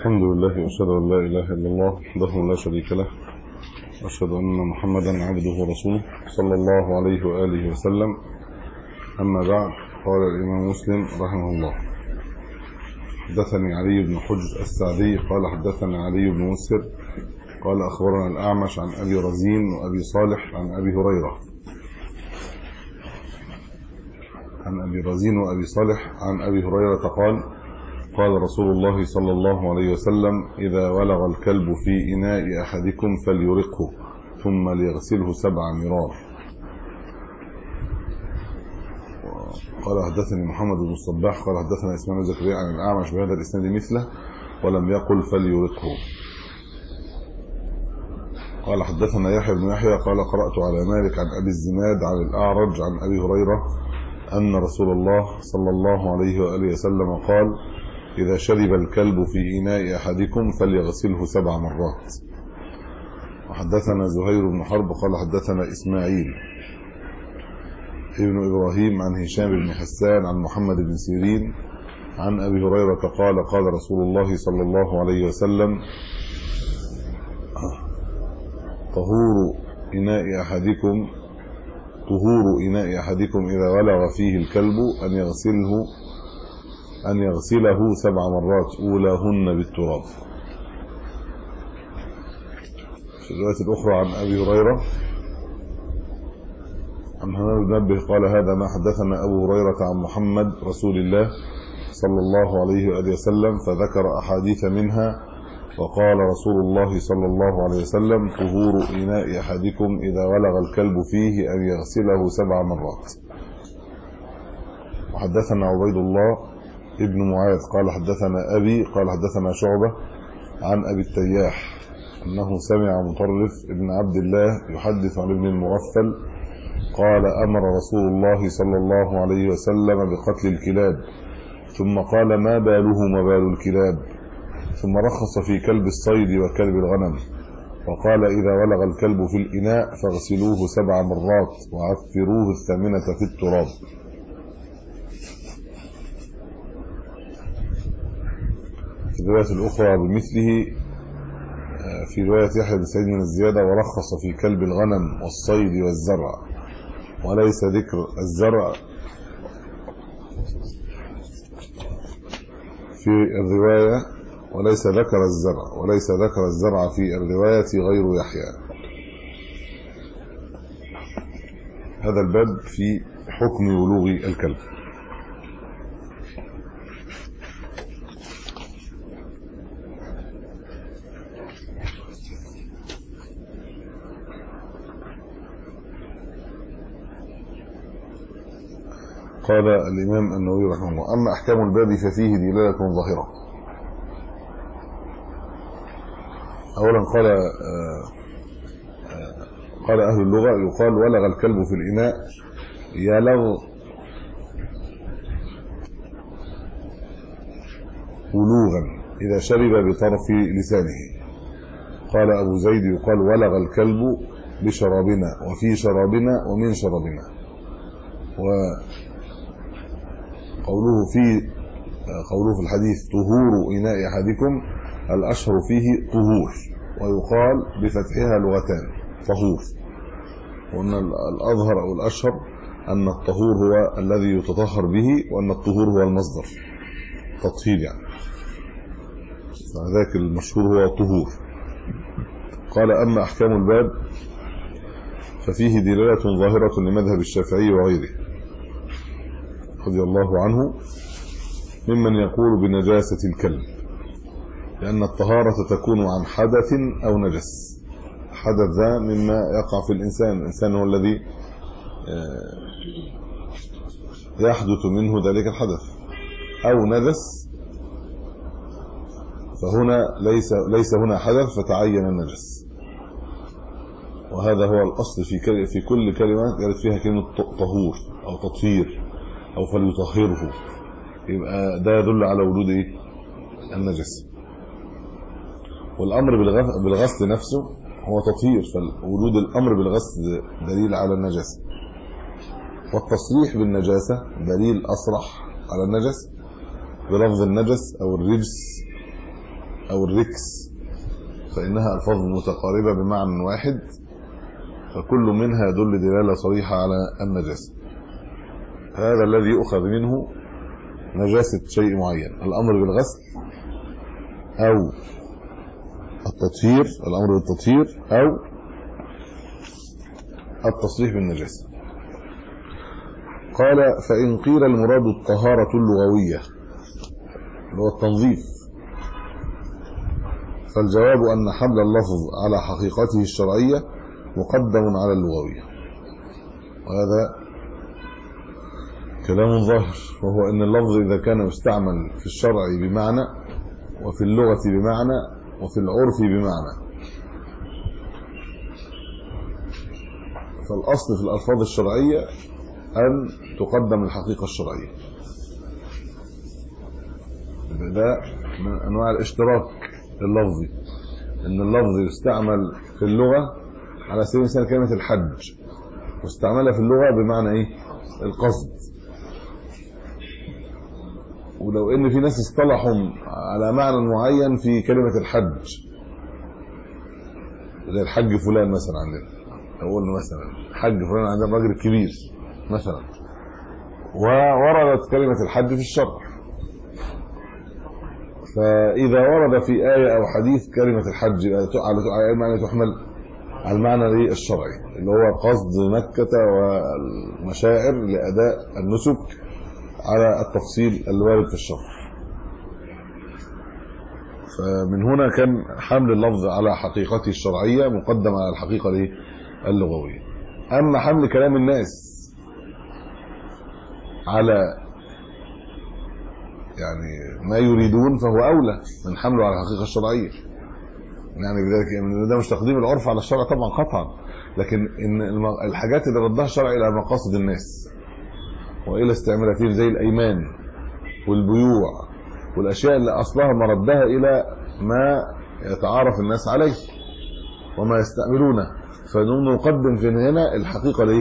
الحمد لله واشهد ان لا اله الا الله وحده لا شريك له واشهد ان محمدا عبده ورسوله صلى الله عليه واله وسلم اما بعد قال الامام مسلم رحمه الله حدثني علي بن حجر السعدي قال حدثنا علي بن مسهر قال اخبرنا الاعمش عن ابي رزين وابي صالح عن ابي هريره عن ابي رزين وابي صالح عن ابي هريره قال قال رسول الله صلى الله عليه وسلم إذا ولغ الكلب في إناء أحدكم فليرقه ثم ليغسله سبع مرار قال حدثني محمد بن الصباح قال حدثنا اسماعيل زكريا عن الأعمش بهذا الإسناد مثله ولم يقل فليرقه قال حدثنا يحيى بن يحيى قال قرأت على مالك عن أبي الزناد عن الأعرج عن أبي هريرة أن رسول الله صلى الله عليه وآله وسلم قال إذا شرب الكلب في إناء أحدكم فليغسله سبع مرات وحدثنا زهير بن حرب قال حدثنا إسماعيل ابن إبراهيم عن هشام بن حسان عن محمد بن سيرين عن أبي هريرة قال قال رسول الله صلى الله عليه وسلم طهور إناء أحدكم طهور إناء أحدكم إذا ولغ فيه الكلب أن يغسله أن يغسله سبع مرات أولاهن بالتراب في الرواية الأخرى عن أبي هريرة عن حمام بن نبه قال هذا ما حدثنا أبو هريرة عن محمد رسول الله صلى الله عليه وآله وسلم فذكر أحاديث منها وقال رسول الله صلى الله عليه وسلم طهور إناء أحدكم إذا ولغ الكلب فيه أن يغسله سبع مرات وحدثنا عبيد الله ابن معاذ قال حدثنا أبي قال حدثنا شعبة عن أبي التياح أنه سمع مطرف ابن عبد الله يحدث عن ابن المغفل قال أمر رسول الله صلى الله عليه وسلم بقتل الكلاب ثم قال ما باله ما بال الكلاب ثم رخص في كلب الصيد وكلب الغنم وقال إذا ولغ الكلب في الإناء فاغسلوه سبع مرات وعفروه الثامنة في التراب في الرواية الأخرى بمثله في رواية يحيى بن سعيد من الزيادة ورخص في كلب الغنم والصيد والزرع وليس ذكر الزرع في الرواية وليس ذكر الزرع وليس ذكر الزرع في الرواية غير يحيى هذا الباب في حكم ولوغ الكلب قال الإمام النووي رحمه الله أما أحكام الباب ففيه دلالة ظاهرة أولا قال قال أهل اللغة يقال ولغ الكلب في الإناء يلغ ولوغا إذا شرب بطرف لسانه قال أبو زيد يقال ولغ الكلب بشرابنا وفي شرابنا ومن شرابنا و قوله في قوله في الحديث طهور إناء أحدكم الأشهر فيه طهور ويقال بفتحها لغتان طهور وأن الأظهر أو الأشهر أن الطهور هو الذي يتطهر به وأن الطهور هو المصدر تطهير يعني فذاك المشهور هو طهور قال أما أحكام الباب ففيه دلالة ظاهرة لمذهب الشافعي وغيره رضي الله عنه ممن يقول بنجاسة الكلب لأن الطهارة تكون عن حدث أو نجس حدث ذا مما يقع في الإنسان الإنسان هو الذي يحدث منه ذلك الحدث أو نجس فهنا ليس ليس هنا حدث فتعين النجس وهذا هو الأصل في في كل كلمة جرت فيها كلمة طهور أو تطهير او فليطهره يبقى ده يدل على وجود ايه النجس والامر بالغسل نفسه هو تطهير فوجود الامر بالغسل دليل على النجاسه والتصريح بالنجاسه دليل اصرح على النجس بلفظ النجس او الرجس او الركس فانها الفاظ متقاربه بمعنى واحد فكل منها يدل دلاله صريحه على النجاسه هذا الذي يؤخذ منه نجاسه شيء معين الامر بالغسل او التطهير الامر بالتطهير او التصريح بالنجاسه قال فان قيل المراد الطهاره اللغويه اللي هو التنظيف فالجواب ان حمل اللفظ على حقيقته الشرعيه مقدم على اللغويه وهذا كلام ظاهر وهو ان اللفظ اذا كان يستعمل في الشرع بمعنى وفي اللغه بمعنى وفي العرف بمعنى فالاصل في الالفاظ الشرعيه ان تقدم الحقيقه الشرعيه ده من انواع الاشتراك اللفظي ان اللفظ يستعمل في اللغه على سبيل المثال كلمه الحج واستعملها في اللغه بمعنى ايه القصد ولو ان في ناس اصطلحوا على معنى معين في كلمه الحج زي الحج فلان مثلا عندنا اقول مثلا حج فلان عندنا الراجل الكبير مثلا ووردت كلمه الحج في الشرع فاذا ورد في ايه او حديث كلمه الحج على اي معنى تحمل على المعنى الشرعي اللي هو قصد مكه والمشاعر لاداء النسك على التفصيل الوارد في الشرع فمن هنا كان حمل اللفظ على حقيقته الشرعيه مقدم على الحقيقه الايه اللغويه اما حمل كلام الناس على يعني ما يريدون فهو اولى من حمله على الحقيقه الشرعيه يعني بذلك ده مش تقديم العرف على الشرع طبعا قطعا لكن ان الحاجات اللي ردها الشرع الى مقاصد الناس والى استعمالاتهم زي الايمان والبيوع والاشياء اللي اصلها مردها الى ما يتعارف الناس عليه وما يستعملونه فنقدم في هنا الحقيقه الايه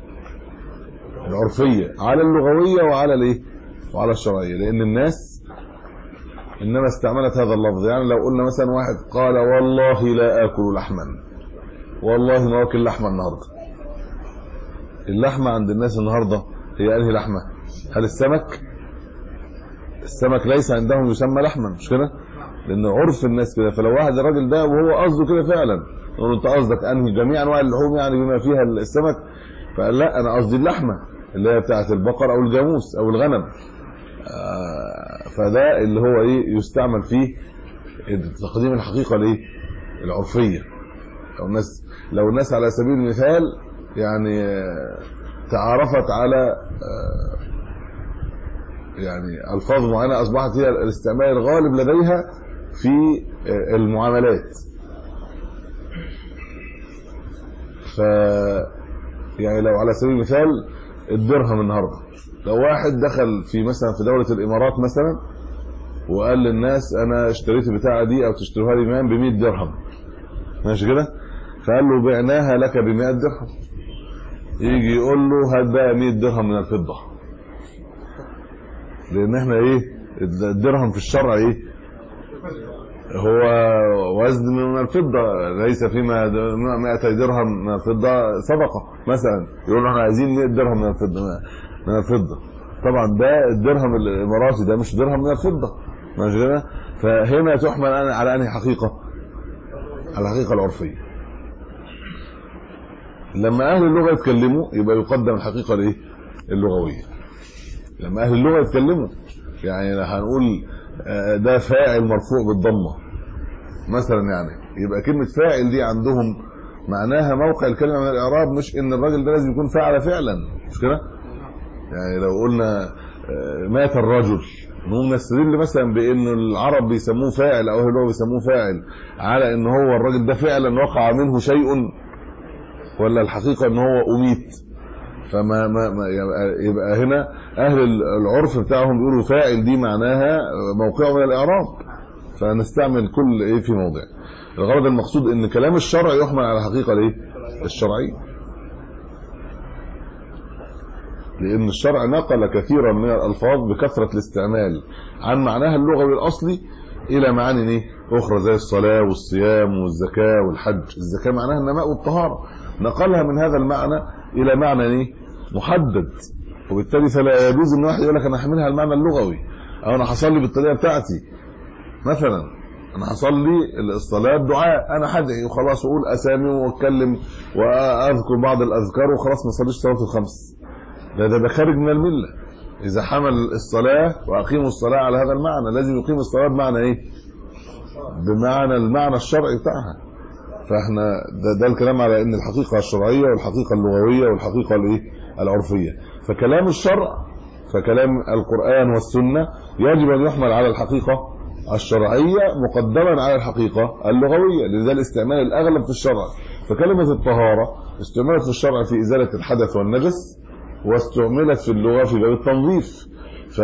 العرفيه على اللغويه وعلى الايه وعلى الشرعيه لان الناس انما استعملت هذا اللفظ يعني لو قلنا مثلا واحد قال والله لا اكل لحما والله ما واكل لحمه النهارده اللحمه عند الناس النهارده هي انهي لحمه هل السمك السمك ليس عندهم يسمى لحما مش كده لان عرف الناس كده فلو واحد الراجل ده وهو قصده كده فعلا يقول انت قصدك انهي جميع انواع اللحوم يعني بما فيها السمك فقال لا انا قصدي اللحمه اللي هي بتاعه البقر او الجاموس او الغنم آه فده اللي هو ايه يستعمل فيه تقديم الحقيقه الايه العرفيه لو الناس لو الناس على سبيل المثال يعني تعارفت على يعني الفاظ معينه اصبحت هي الاستعمال الغالب لديها في المعاملات ف يعني لو على سبيل المثال الدرهم النهارده لو واحد دخل في مثلا في دوله الامارات مثلا وقال للناس انا اشتريت البتاعه دي او تشتروها لي ب 100 درهم ماشي كده فقال له بعناها لك ب 100 درهم يجي يقول له هات بقى 100 درهم من الفضه لان احنا ايه الدرهم في الشرع ايه هو وزن من الفضه ليس فيما 200 درهم من الفضه صدقه مثلا يقول له احنا عايزين 100 درهم من الفضه من الفضه طبعا ده الدرهم الاماراتي ده مش درهم من الفضه ماشي كده فهنا تحمل على انهي حقيقه على الحقيقه العرفيه لما اهل اللغه يتكلموا يبقى يقدم الحقيقه الايه اللغويه لما اهل اللغه يتكلموا يعني هنقول ده فاعل مرفوع بالضمه مثلا يعني يبقى كلمه فاعل دي عندهم معناها موقع الكلمه من الاعراب مش ان الراجل ده لازم يكون فعل فعلا مش كده يعني لو قلنا مات الرجل نقوم نستدل مثلا بان العرب بيسموه فاعل او اللغه بيسموه فاعل على ان هو الراجل ده فعلا وقع منه شيء ولا الحقيقه ان هو اميت فما ما ما يبقى هنا اهل العرف بتاعهم بيقولوا فاعل دي معناها موقعه من الاعراب فنستعمل كل ايه في موضع الغرض المقصود ان كلام الشرع يحمل على الحقيقه الايه الشرعيه لان الشرع نقل كثيرا من الالفاظ بكثره الاستعمال عن معناها اللغوي الاصلي الى معاني ايه اخرى زي الصلاه والصيام والزكاه والحج الزكاه معناها النماء والطهاره نقلها من هذا المعنى الى معنى ايه محدد وبالتالي فلا يجوز ان واحد يقول لك انا هحملها المعنى اللغوي او انا هصلي بالطريقه بتاعتي مثلا انا هصلي الصلاه دعاء انا هدعي وخلاص اقول اسامي واتكلم واذكر بعض الاذكار وخلاص ما اصليش صلاه الخمس ده ده, ده خارج من المله اذا حمل الصلاه واقيموا الصلاه على هذا المعنى لازم يقيم الصلاه بمعنى ايه بمعنى المعنى الشرعي بتاعها فاحنا ده, ده الكلام على ان الحقيقه الشرعيه والحقيقه اللغويه والحقيقه الايه العرفيه فكلام الشرع فكلام القران والسنه يجب ان يحمل على الحقيقه الشرعيه مقدما على الحقيقه اللغويه لذا الاستعمال الاغلب في الشرع فكلمه الطهاره استعملت في الشرع في ازاله الحدث والنجس واستعملت في اللغه في باب التنظيف ف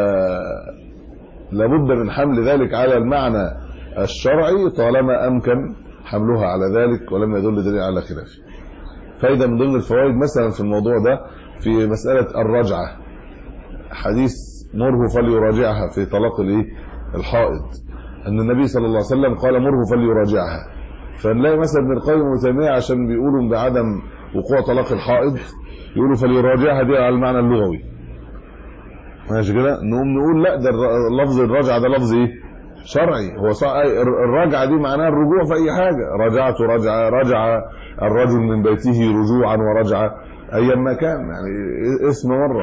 لابد من حمل ذلك على المعنى الشرعي طالما امكن حملها على ذلك ولم يدل دليل على خلافه فايده من ضمن الفوائد مثلا في الموضوع ده في مساله الرجعه حديث مره فليراجعها في طلاق الايه الحائض ان النبي صلى الله عليه وسلم قال مره فليراجعها فنلاقي مثلا ابن القيم وتيميه عشان بيقولوا بعدم وقوع طلاق الحائض يقولوا فليراجعها دي على المعنى اللغوي ماشي كده نقوم نقول لا ده لفظ الرجعه ده لفظ ايه شرعي هو الرجعه دي معناها الرجوع في اي حاجه رجعت رجع رجع الرجل من بيته رجوعا ورجع ايا ما كان يعني اسم مره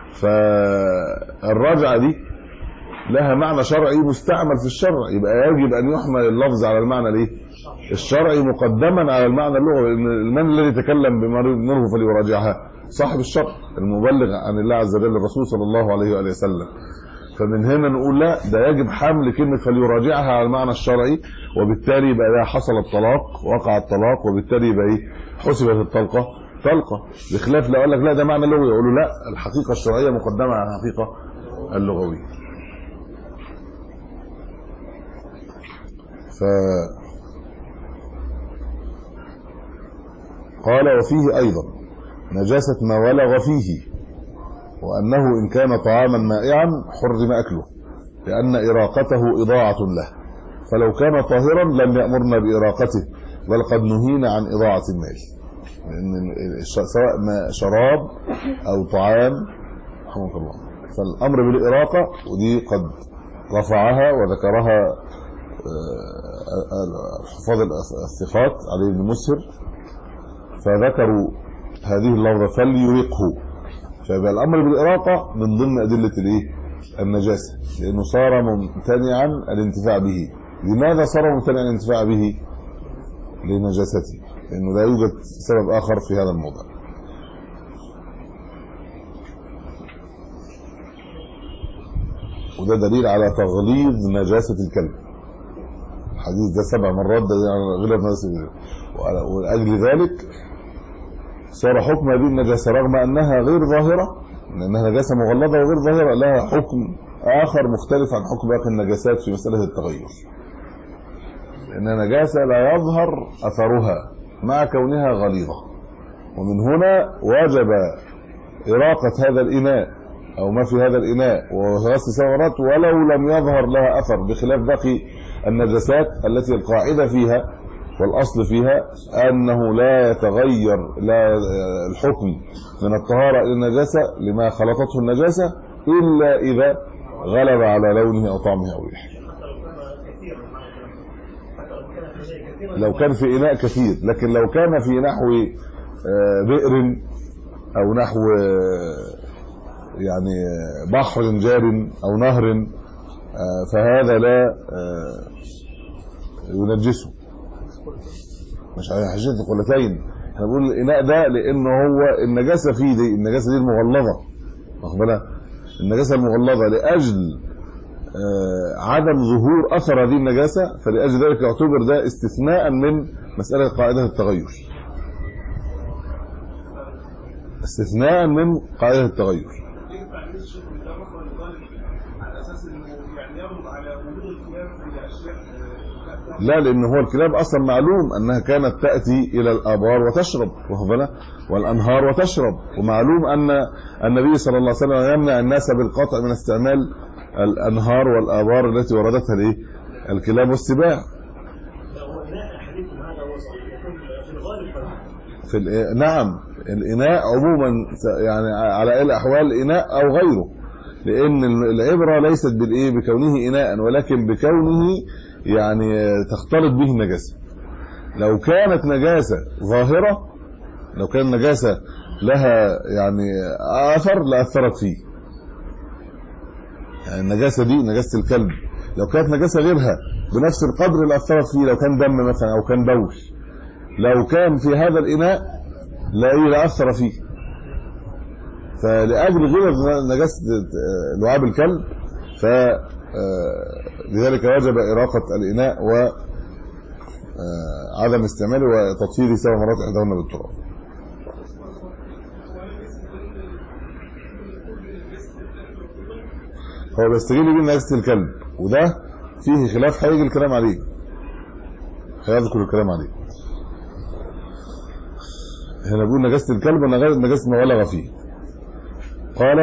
فالرجعه دي لها معنى شرعي مستعمل في الشرع يبقى يجب ان يحمل اللفظ على المعنى الايه الشرعي مقدما على المعنى اللغوي من الذي تكلم بمره فليراجعها صاحب الشرع المبلغ عن الله عز وجل الرسول صلى الله عليه واله وسلم فمن هنا نقول لا ده يجب حمل كلمه فليراجعها على المعنى الشرعي وبالتالي يبقى ده حصل الطلاق وقع الطلاق وبالتالي يبقى ايه حسبت الطلقه طلقه بخلاف لو قال لك لا ده معنى لغوي يقولوا لا الحقيقه الشرعيه مقدمه على الحقيقه اللغويه ف قال وفيه ايضا نجاسه ما ولغ فيه وأنه إن كان طعاما مائعا حرم أكله لأن إراقته إضاعة له فلو كان طاهرا لم يأمرنا بإراقته بل قد نهينا عن إضاعة المال لأن سواء ما شراب أو طعام رحمك الله فالأمر بالإراقة ودي قد رفعها وذكرها حفاظ الثقات علي بن مسهر فذكروا هذه اللفظة فليرقه فيبقى الامر بالاراقه من ضمن ادله الايه النجاسه لانه صار ممتنعا الانتفاع به لماذا صار ممتنعا الانتفاع به لنجاسته لانه لا يوجد سبب اخر في هذا الموضوع وده دليل على تغليظ نجاسه الكلب الحديث ده سبع مرات ده يعني غلب نجاسه ولاجل ذلك صار حكم هذه النجاسه رغم انها غير ظاهره لانها نجاسه مغلظه وغير ظاهره لها حكم اخر مختلف عن حكم باقي النجاسات في مساله التغير لان نجاسه لا يظهر اثرها مع كونها غليظه ومن هنا وجب اراقه هذا الاناء او ما في هذا الاناء وغسل ثمرات ولو لم يظهر لها اثر بخلاف باقي النجاسات التي القاعده فيها والاصل فيها انه لا يتغير لا الحكم من الطهاره الى النجاسه لما خلطته النجاسه الا اذا غلب على لونه او طعمه او ريحه لو كان في اناء كثير لكن لو كان في نحو بئر او نحو يعني بحر جار او نهر فهذا لا ينجسه مش على حاجه القلتين احنا بنقول الاناء ده لانه هو النجاسه فيه دي النجاسه دي المغلظه واخد بالك النجاسه المغلظه لاجل عدم ظهور اثر هذه النجاسه فلاجل ذلك يعتبر ده استثناء من مساله قاعده التغير استثناء من قاعده التغير لا لان هو الكلاب اصلا معلوم انها كانت تاتي الى الابار وتشرب واخد والانهار وتشرب ومعلوم ان النبي صلى الله عليه وسلم يمنع الناس بالقطع من استعمال الانهار والابار التي وردتها الايه الكلاب والسباع في الإ- نعم الإناء عموما س- يعني على أي الأحوال إناء أو غيره لأن ال- العبرة ليست بالإيه بكونه إناء ولكن بكونه يعني تختلط به النجاسة لو كانت نجاسة ظاهرة لو كان نجاسة لها يعني أثر لأثرت فيه يعني النجاسة دي نجاسة الكلب لو كانت نجاسة غيرها بنفس القدر لأثرت فيه لو كان دم مثلا أو كان بول لو كان في هذا الإناء لا إيه لأثر فيه فلأجل غير نجاسة آه، لعاب الكلب ف آه، لذلك وجب إراقة الإناء و آه، عدم استعماله وتطهيره سبع مرات إحداهن بالتراب هو بيستغل بيه نجاسة الكلب وده فيه خلاف هيجي الكلام عليه هيذكر الكلام عليه هنا بيقول نجاسة الكلب ونجاسة نجاسة ما ولغ فيه قال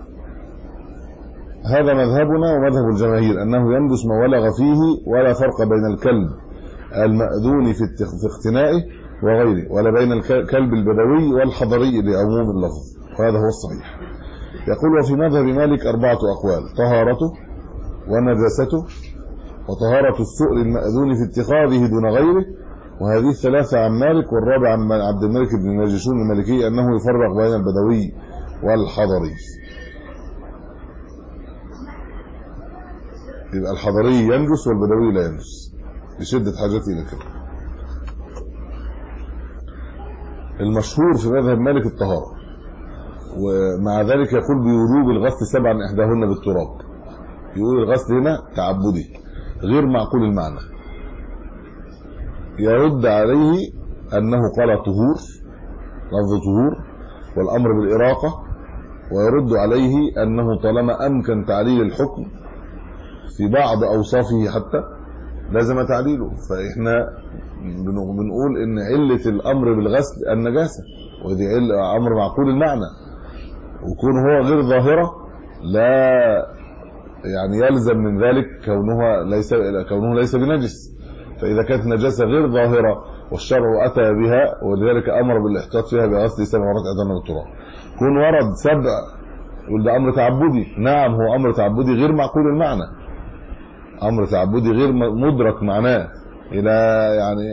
هذا مذهبنا ومذهب الجماهير أنه ينجس ما ولغ فيه ولا فرق بين الكلب المأذون في اتخ- في اقتنائه وغيره ولا بين الكلب البدوي والحضري لعموم اللفظ وهذا هو الصحيح يقول وفي مذهب مالك أربعة أقوال طهارته ونجاسته وطهارة السؤر المأذون في اتخاذه دون غيره وهذه الثلاثة عن مالك والرابع عن عبد الملك بن ناجشون المالكي أنه يفرق بين البدوي والحضري يبقى الحضري ينجس والبدوي لا ينجس لشدة حاجته إلى كده المشهور في مذهب مالك الطهارة ومع ذلك يقول بوجوب الغسل سبعا إحداهن بالتراب يقول الغسل هنا تعبدي غير معقول المعنى يرد عليه أنه قال طهور لفظ طهور والأمر بالإراقة ويرد عليه أنه طالما أمكن تعليل الحكم في بعض أوصافه حتى لازم تعليله فإحنا بن- بنقول إن علة الأمر بالغسل النجاسة ودي علة أمر معقول المعنى وكون هو غير ظاهرة لا يعني يلزم من ذلك كونها ليس كونه ليس بنجس فإذا كانت نجاسة غير ظاهرة والشرع أتى بها ولذلك أمر بالاحتياط فيها بغسل سبع مرات أذان بالتراب كون ورد سبع يقول ده أمر تعبدي نعم هو أمر تعبدي غير معقول المعنى أمر تعبدي غير م- مدرك معناه إلى يعني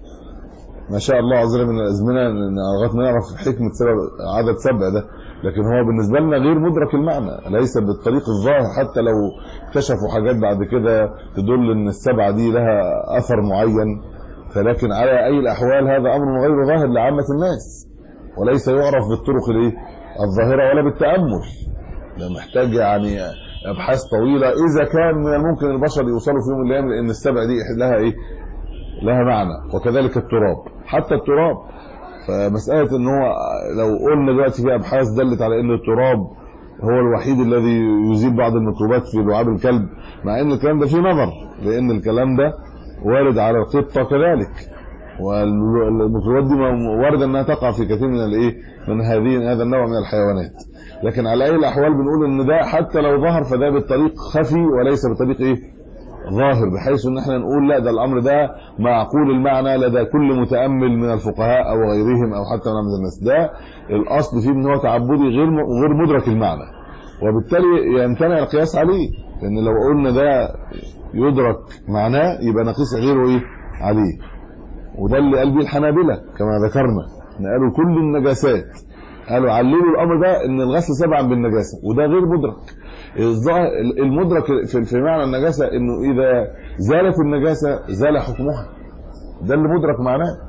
ما شاء الله عز وجل من الأزمنة إن لغاية ما نعرف حكمة سبب عدد سبع ده لكن هو بالنسبة لنا غير مدرك المعنى ليس بالطريق الظاهر حتى لو اكتشفوا حاجات بعد كده تدل ان السبعة دي لها اثر معين فلكن على اي الاحوال هذا امر غير ظاهر لعامة الناس وليس يعرف بالطرق الايه الظاهرة ولا بالتأمل ده محتاج يعني ابحاث طويلة اذا كان من الممكن البشر يوصلوا في يوم من الايام لان السبع دي لها ايه لها معنى وكذلك التراب حتى التراب فمسألة ان هو لو قلنا دلوقتي في ابحاث دلت على ان التراب هو الوحيد الذي يزيل بعض الميكروبات في لعاب الكلب مع ان الكلام ده فيه نظر لان الكلام ده وارد على القطة كذلك والميكروبات دي وارد انها تقع في كثير من الايه من هذه هذا النوع من الحيوانات لكن على اي الاحوال بنقول ان ده حتى لو ظهر فده بالطريق خفي وليس بطريق ايه ظاهر بحيث ان احنا نقول لا ده الامر ده معقول المعنى لدى كل متامل من الفقهاء او غيرهم او حتى من الناس ده الاصل فيه ان هو تعبدي غير غير مدرك المعنى وبالتالي يمتنع القياس عليه لان لو قلنا ده يدرك معناه يبقى نقيس غيره ايه عليه وده اللي قال بيه الحنابلة كما ذكرنا ان قالوا كل النجاسات قالوا عللوا الامر ده ان الغسل سبعا بالنجاسه وده غير مدرك الظاهر المدرك في في معنى النجاسه انه اذا زالت النجاسه زال حكمها ده اللي مدرك معناه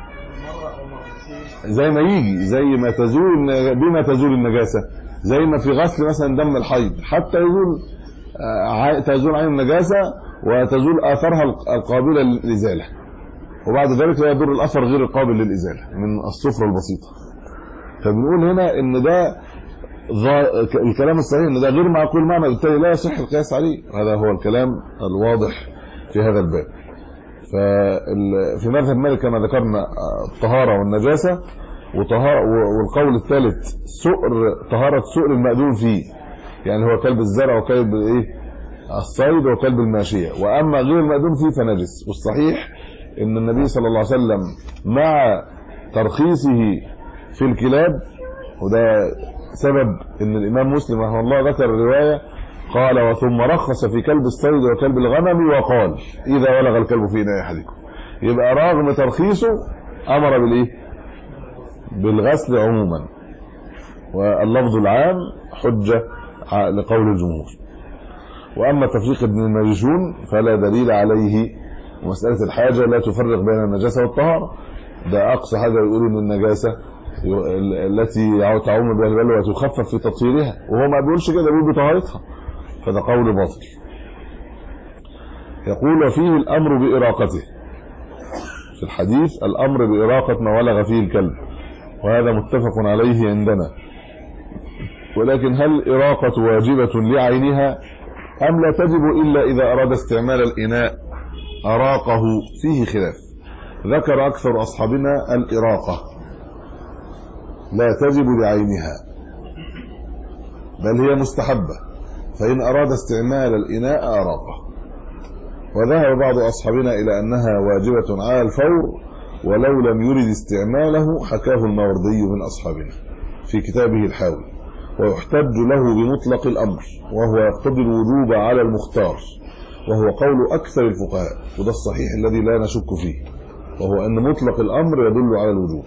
زي ما يجي زي ما تزول بما تزول النجاسه زي ما في غسل مثلا دم الحيض حتى يزول آه، تزول عين النجاسه وتزول اثرها القابله للازاله وبعد ذلك لا يضر الاثر غير القابل للازاله من الصفره البسيطه فبنقول هنا ان ده ظا- الكلام الصحيح ان ده غير معقول معنى بالتالي لا يصح القياس عليه هذا هو الكلام الواضح في هذا الباب ففي مذهب مالك كما ذكرنا آه، الطهارة والنجاسة وطهارة والقول الثالث سؤر طهارة سؤر المأذون فيه يعني هو كلب الزرع وكلب ايه الصيد وكلب الماشية وأما غير المأذون فيه فنجس والصحيح ان النبي صلى الله عليه وسلم مع ترخيصه في الكلاب وده سبب ان الامام مسلم رحمه الله ذكر الروايه قال وثم رخص في كلب الصيد وكلب الغنم وقال اذا ولغ الكلب في اناء احدكم يبقى رغم ترخيصه امر بالايه بالغسل عموما واللفظ العام حجه لقول الجمهور واما تفريق ابن الماجشون فلا دليل عليه ومساله الحاجه لا تفرق بين النجاسه والطهاره ده اقصى حاجه يقول ان النجاسه التي تعوم بها البلوى تخفف في تطهيرها وهو ما بيقولش كده بيقول بطهارتها فده قول باطل يقول وفيه الامر باراقته في الحديث الامر باراقه ما ولغ فيه الكلب وهذا متفق عليه عندنا ولكن هل اراقه واجبه لعينها ام لا تجب الا اذا اراد استعمال الاناء اراقه فيه خلاف ذكر اكثر اصحابنا الاراقه لا تجب لعينها بل هي مستحبه فان اراد استعمال الاناء اراقه وذهب بعض اصحابنا الى انها واجبه على الفور ولو لم يرد استعماله حكاه الماوردي من اصحابنا في كتابه الحاوي ويحتج له بمطلق الامر وهو يقتضي الوجوب على المختار وهو قول اكثر الفقهاء وده الصحيح الذي لا نشك فيه وهو ان مطلق الامر يدل على الوجوب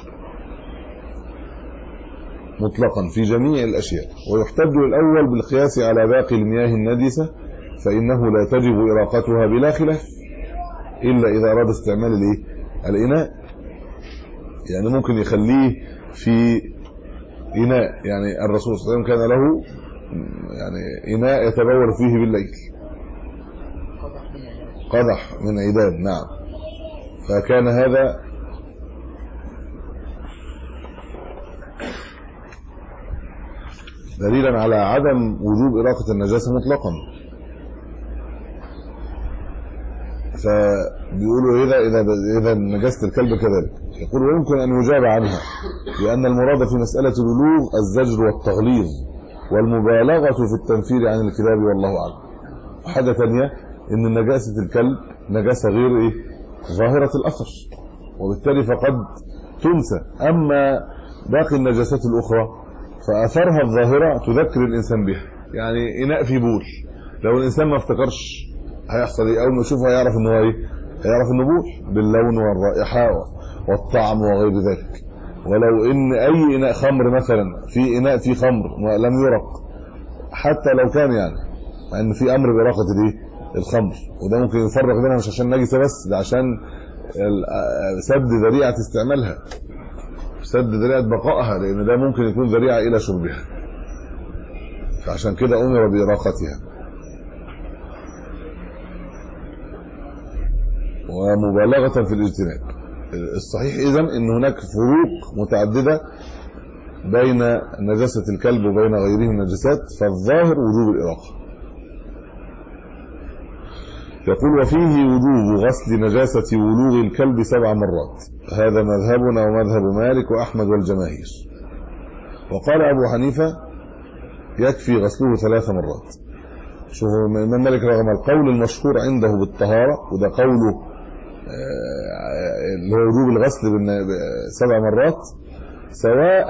مطلقا في جميع الاشياء ويحتج الاول بالقياس على باقي المياه النجسه فانه لا تجب اراقتها بلا خلاف الا اذا اراد استعمال الايه الاناء يعني ممكن يخليه في اناء يعني الرسول صلى الله عليه وسلم كان له يعني اناء يتبول فيه بالليل قدح من عداد نعم فكان هذا دليلا على عدم وجوب إراقة النجاسة مطلقا فبيقولوا إذا إذا إذا نجاسة الكلب كذلك يقول ويمكن أن يجاب عنها لأن المراد في مسألة البلوغ الزجر والتغليظ والمبالغة في التنفير عن الكلاب والله أعلم حاجة ثانية إن نجاسة الكلب نجاسة غير إيه ظاهرة الأثر وبالتالي فقد تنسى أما باقي النجاسات الأخرى فاثرها الظاهره تذكر الانسان بها يعني اناء في بول لو الانسان ما افتكرش هيحصل ايه اول ما يشوفه هيعرف ان هو ايه هيعرف انه بول باللون والرائحه والطعم وغير ذلك ولو ان اي اناء خمر مثلا في اناء فيه خمر لم يرق حتى لو كان يعني ان في امر باراقه الايه الخمر وده ممكن يفرق بينها مش عشان نجسه بس ده عشان سد ذريعه استعمالها سد ذريعه بقائها لان ده ممكن يكون ذريعه الى شربها فعشان كده امر باراقتها ومبالغه في الاجتناب الصحيح اذا ان هناك فروق متعدده بين نجاسه الكلب وبين غيره من النجاسات فالظاهر وجوب الاراقه يقول وفيه وجوب غسل نجاسة ولوغ الكلب سبع مرات هذا مذهبنا ومذهب مالك وأحمد والجماهير وقال أبو حنيفة يكفي غسله ثلاث مرات شوفوا الإمام مالك رغم القول المشهور عنده بالطهارة وده قوله اللي هو وجوب الغسل سبع مرات سواء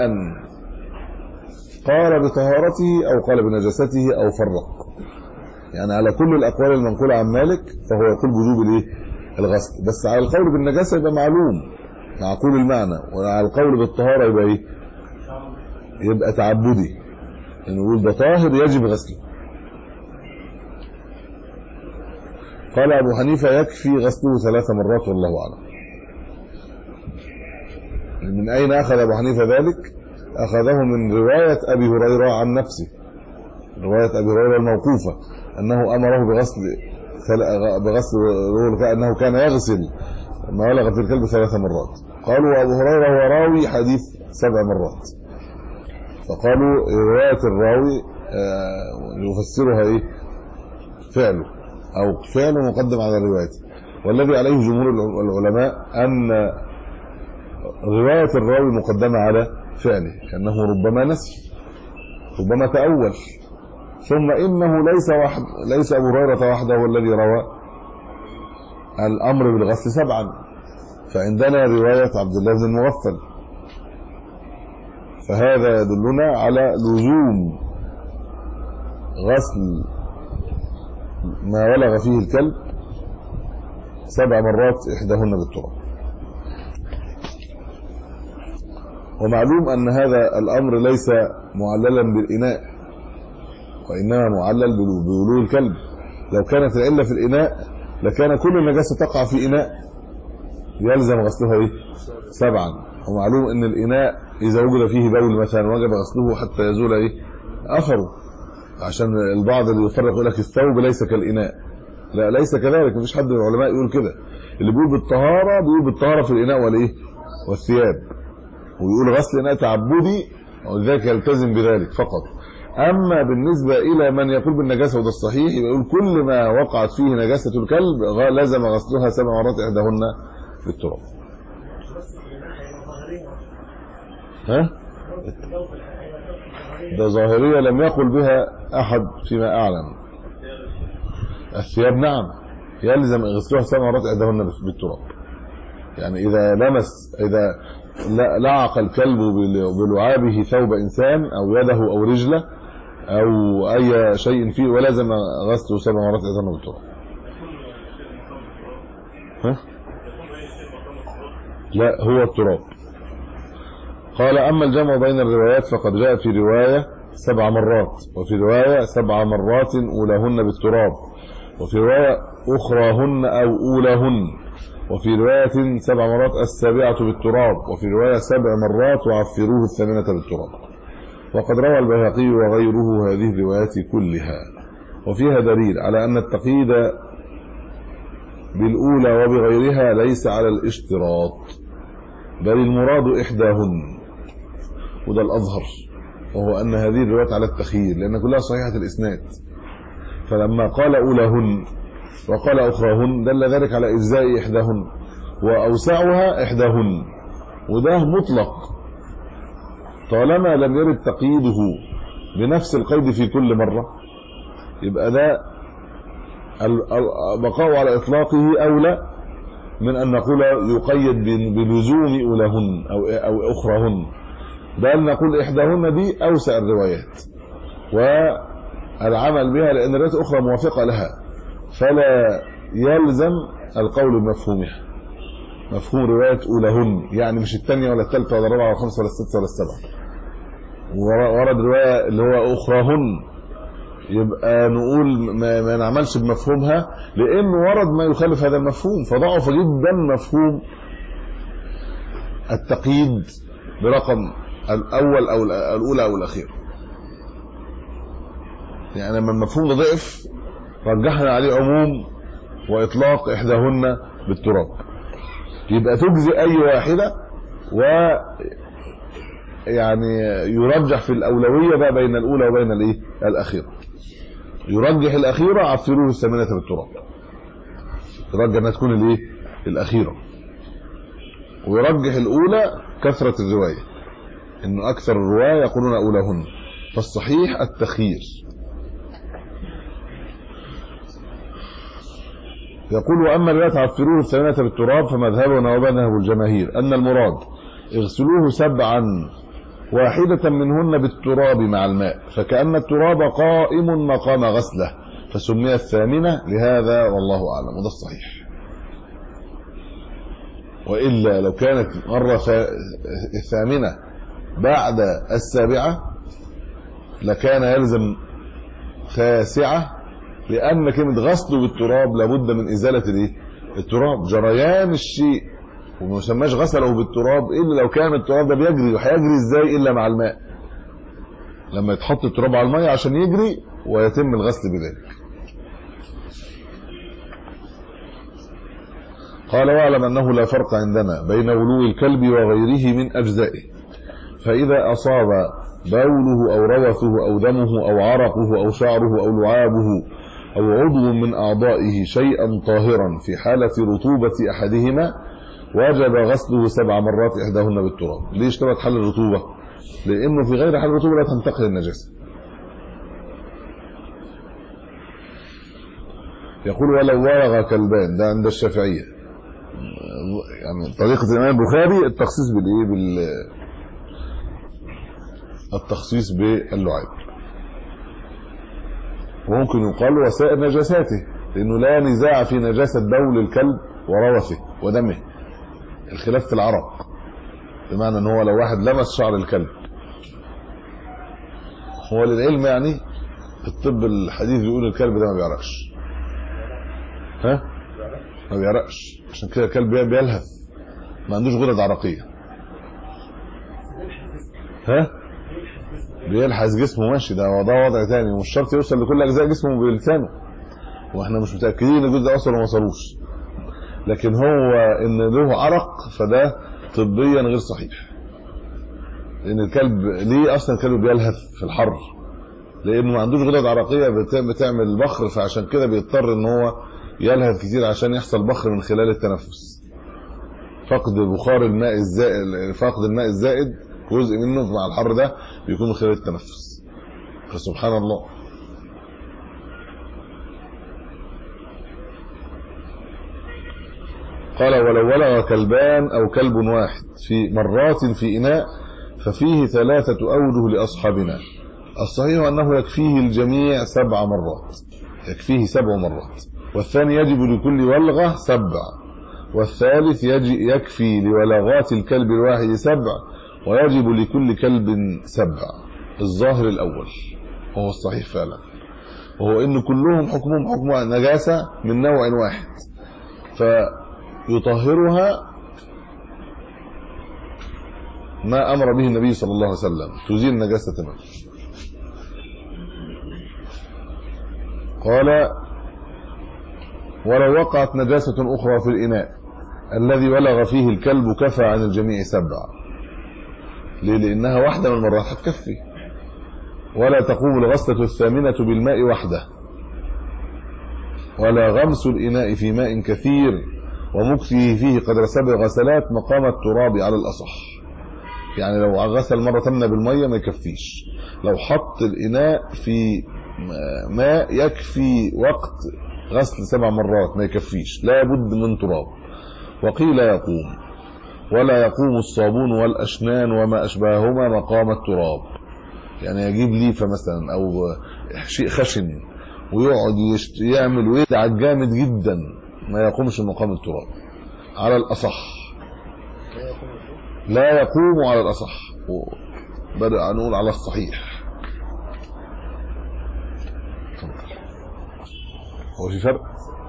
قال بطهارته أو قال بنجاسته أو فرق يعني على كل الاقوال المنقوله عن مالك فهو يقول بوجوب الايه الغسل بس على القول بالنجاسه يبقى معلوم معقول المعنى وعلى القول بالطهاره يبقى ايه يبقى تعبدي يعني نقول ده طاهر يجب غسله قال ابو حنيفه يكفي غسله ثلاث مرات والله اعلم من اين اخذ ابو حنيفه ذلك اخذه من روايه ابي هريره عن نفسه روايه ابي هريره الموقوفه انه امره بغسل بغسل انه كان يغسل ما ولغ في الكلب ثلاث مرات قالوا ابو هريره هو راوي حديث سبع مرات فقالوا روايه الراوي يفسرها ايه فعله او فعله مقدم على روايته والذي عليه جمهور العلماء ان روايه الراوي مقدمه على فعله كانه ربما نسي ربما تاول ثم انه ليس واحد ليس ابو هريره وحده هو الذي روى الامر بالغسل سبعا فعندنا روايه عبد الله بن المغفل فهذا يدلنا على لزوم غسل ما ولغ فيه الكلب سبع مرات احداهن بالتراب ومعلوم ان هذا الامر ليس معللا بالاناء وانما معلل بولوغ الكلب لو كانت العله في الاناء لكان كل النجاسه تقع في اناء يلزم غسلها ايه سبعا ومعلوم ان الاناء اذا وجد فيه بول مثلا وجب غسله حتى يزول ايه اثره عشان البعض اللي يفرق يقول لك الثوب ليس كالاناء لا ليس كذلك مفيش حد من العلماء يقول كده اللي بيقول بالطهاره بيقول بالطهاره في الاناء والايه والثياب ويقول غسل اناء تعبدي ولذلك يلتزم بذلك فقط اما بالنسبه الى من يقول بالنجاسه وده الصحيح يقول كل ما وقعت فيه نجاسه الكلب لازم غسلها سبع مرات احداهن بالتراب ها ده ظاهريه لم يقل بها احد فيما اعلم الثياب نعم يلزم غسلها سبع مرات احداهن بالتراب يعني اذا لمس اذا لعق الكلب بلعابه ثوب انسان او يده او رجله او اي شيء فيه ولازم غسله سبع مرات احداهن بالتراب ها لا هو التراب قال اما الجمع بين الروايات فقد جاء في روايه سبع مرات وفي روايه سبع مرات اولاهن بالتراب وفي روايه اخراهن او اولاهن وفي روايه سبع مرات السابعه بالتراب وفي روايه سبع مرات وعفروه الثامنه بالتراب وقد روى البيهقي وغيره هذه الروايات كلها وفيها دليل على ان التقييد بالاولى وبغيرها ليس على الاشتراط بل المراد احداهن وده الاظهر وهو ان هذه الروايات على التخيير لان كلها صحيحه الاسناد فلما قال اولاهن وقال اخراهن دل ذلك على اجزاء احداهن واوسعها احداهن وده مطلق طالما لم يرد تقييده بنفس القيد في كل مره يبقى ده البقاء على اطلاقه اولى من ان نقول يقيد بلزوم اولهن او او اخراهن بل نقول احداهن دي اوسع الروايات والعمل بها لان الروايات الاخرى موافقه لها فلا يلزم القول بمفهومها مفهوم روايه اولهن يعني مش الثانيه ولا الثالثه ولا الرابعه ولا الخامسه ولا السادسه ولا السابعه ورد روايه اللي هو اخراهن يبقى نقول ما, ما نعملش بمفهومها لانه ورد ما يخالف هذا المفهوم فضعف جدا مفهوم التقييد برقم الاول او الاولى او الاخير يعني لما المفهوم ده ضعف رجحنا عليه عموم واطلاق احداهن بالتراب يبقى تجزي اي واحده و يعني يرجح في الاولويه بقى بين الاولى وبين الايه الاخيره يرجح الاخيره عفروه الثامنه بالتراب يرجح انها تكون الايه الاخيره ويرجح الاولى كثره الروايه انه اكثر الرواه يقولون اولهن فالصحيح التخيير يقول واما لا تعفروه الثامنه بالتراب فمذهبنا ومذهب الجماهير ان المراد اغسلوه سبعا واحدة منهن بالتراب مع الماء فكأن التراب قائم مقام غسله فسمي الثامنة لهذا والله أعلم وده الصحيح وإلا لو كانت مرة الثامنة بعد السابعة لكان يلزم خاسعة لأن كلمة غسله بالتراب لابد من إزالة الايه التراب جريان الشيء وما يسماش غسله بالتراب الا لو كان التراب ده بيجري وهيجري ازاي الا مع الماء لما يتحط التراب على الميه عشان يجري ويتم الغسل بذلك قال واعلم انه لا فرق عندنا بين ولو الكلب وغيره من اجزائه فاذا اصاب بوله او روثه او دمه او عرقه او شعره او لعابه او عضو من اعضائه شيئا طاهرا في حاله رطوبه احدهما وجب غسله سبع مرات احداهن بالتراب ليه اشترط حل الرطوبه لانه في غير حال الرطوبه لا تنتقل النجاسه يقول ولو ولغ كلبان ده عند الشافعيه يعني طريقه الامام البخاري التخصيص بالايه بال التخصيص باللعاب وممكن يقال وسائر نجاساته لانه لا نزاع في نجاسه بول الكلب وروثه ودمه الخلاف في العرق بمعنى ان هو لو واحد لمس شعر الكلب هو للعلم يعني الطب الحديث بيقول الكلب ده ما بيعرقش ها ما بيعرقش عشان كده الكلب بيلهث ما عندوش غدد عرقيه ها بيلحس جسمه ماشي ده ده وضع تاني مش شرط يوصل لكل اجزاء جسمه بلسانه واحنا مش متاكدين ان الجزء ده وصل ولا ما وصلوش لكن هو ان له عرق فده طبيا غير صحيح لان الكلب ليه اصلا الكلب بيلهث في الحر لانه ما عندوش غدد عرقيه بتعمل بخر فعشان كده بيضطر ان هو يلهث كتير عشان يحصل بخر من خلال التنفس فقد بخار الماء الزائد فقد الماء الزائد جزء منه مع الحر ده بيكون من خلال التنفس فسبحان الله قال ولو ولغ كلبان او كلب واحد في مرات في اناء ففيه ثلاثه اوجه لاصحابنا الصحيح انه يكفيه الجميع سبع مرات يكفيه سبع مرات والثاني يجب لكل ولغه سبع والثالث يكفي لولغات الكلب الواحد سبع ويجب لكل كلب سبع الظاهر الاول وهو الصحيح فعلا وهو ان كلهم حكمهم حكم نجاسه من نوع واحد فيطهرها ما امر به النبي صلى الله عليه وسلم تزيل النجاسه تماما قال ولو وقعت نجاسه اخرى في الاناء الذي ولغ فيه الكلب كفى عن الجميع سبع ليه لانها واحده من المرات هتكفي ولا تقوم الغسله الثامنه بالماء وحده ولا غمس الاناء في ماء كثير ومكثه فيه قدر سبع غسلات مقام التراب على الاصح يعني لو غسل مره ثامنه بالميه ما يكفيش لو حط الاناء في ماء يكفي وقت غسل سبع مرات ما يكفيش لا بد من تراب وقيل يقوم ولا يقوم الصابون والاشنان وما اشبههما مقام التراب يعني يجيب ليفه مثلا او شيء خشن ويقعد يعمل ويدعك جامد جدا ما يقومش مقام التراب على الاصح لا يقوم على الاصح بدأ نقول على الصحيح هو في فرق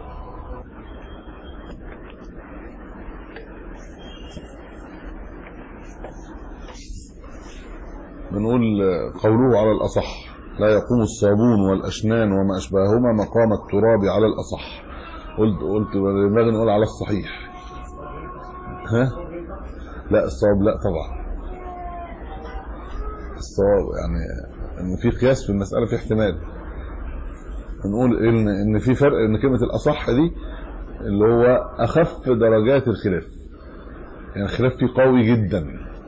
بنقول قوله على الأصح لا يقوم الصابون والأشنان وما أشبههما مقام التراب على الأصح قلت قلت ينبغي نقول على الصحيح ها لا الصواب لا طبعا الصواب يعني ان في قياس في المسألة في احتمال نقول ان ان في فرق ان كلمة الأصح دي اللي هو أخف درجات الخلاف يعني الخلاف فيه قوي جدا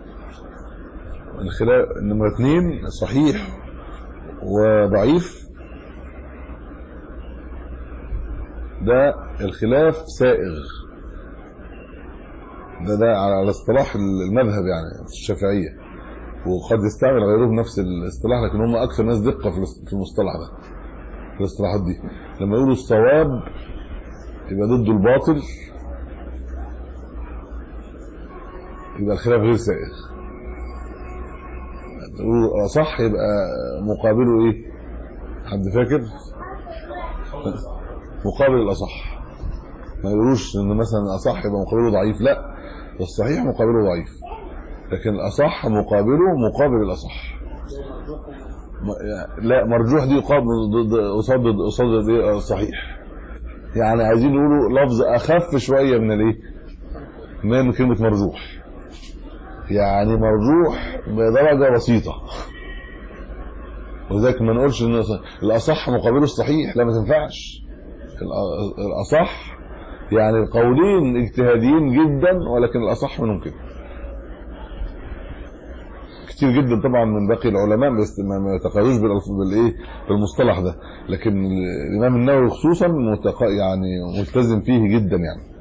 الخلاف نمرة اثنين صحيح وضعيف ده الخلاف سائغ ده ده على اصطلاح المذهب يعني في الشافعيه وقد يستعمل غيرهم نفس الاصطلاح لكن هم اكثر ناس دقه في المصطلح ده في الاصطلاحات دي لما يقولوا الصواب يبقى ضد الباطل يبقى الخلاف غير سائغ تقولوا صح يبقى مقابله ايه حد فاكر مقابل الاصح ما يقولوش ان مثلا الاصح يبقى مقابله ضعيف لا الصحيح مقابله ضعيف لكن الاصح مقابله مقابل الاصح لا مرجوح دي قابل ضد قصاد قصاد الصحيح يعني عايزين يقولوا لفظ اخف شويه من الايه من كلمه مرجوح يعني مرجوح بدرجه بسيطه ولذلك ما نقولش ان الاصح مقابله الصحيح لا ما تنفعش الاصح يعني القولين اجتهاديين جدا ولكن الاصح منهم كده كتير جدا طبعا من باقي العلماء بس ما ما يتقيدوش بالألف- بالايه بالمصطلح ده لكن الامام النووي خصوصا متق... يعني ملتزم فيه جدا يعني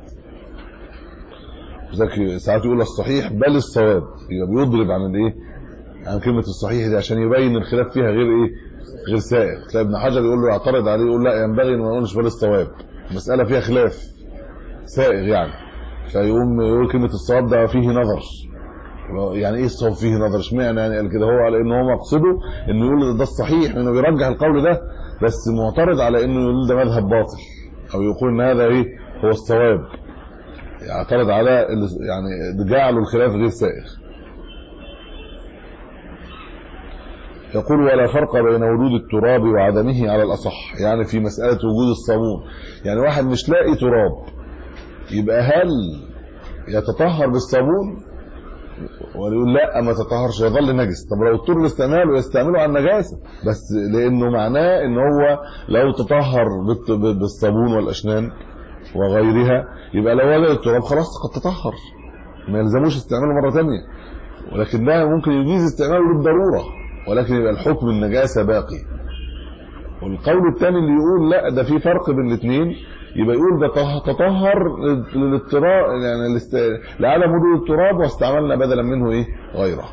ذاك ساعات يقول الصحيح بل الصواب يبقى بيضرب عن الايه عن كلمه الصحيح دي عشان يبين الخلاف فيها غير ايه غير سائر تلاقي ابن حجر يقول له يعترض عليه يقول لا ينبغي ان ما نقولش بل الصواب المساله فيها خلاف سائغ يعني فيقوم يقول كلمه الصواب ده فيه نظر يعني ايه الصواب فيه نظر اشمعنى يعني قال كده هو على ان هو مقصده انه يقول ده الصحيح انه بيرجح القول ده بس معترض على انه يقول ده مذهب باطل او يقول ان هذا ايه هو الصواب يعترض على ال- يعني جعلوا الخلاف غير سائغ يقول ولا فرق بين وجود التراب وعدمه على الأصح يعني في مسألة وجود الصابون يعني واحد مش لاقي تراب يبقى هل يتطهر بالصابون ولا يقول لا ما تطهرش يظل نجس طب لو اضطر لاستعماله يستعمله على النجاسه بس لانه معناه ان هو لو تطهر بالت- بالصابون والاشنان وغيرها يبقى لو وجد التراب خلاص قد تطهر ما يلزموش استعماله مره ثانيه ولكن ده ممكن يجيز استعماله للضروره ولكن يبقى الحكم النجاسه باقي والقول الثاني اللي يقول لا ده في فرق بين الاثنين يبقى يقول ده طه- تطهر للاضطرار يعني الاست... لعدم وجود التراب واستعملنا بدلا منه ايه غيره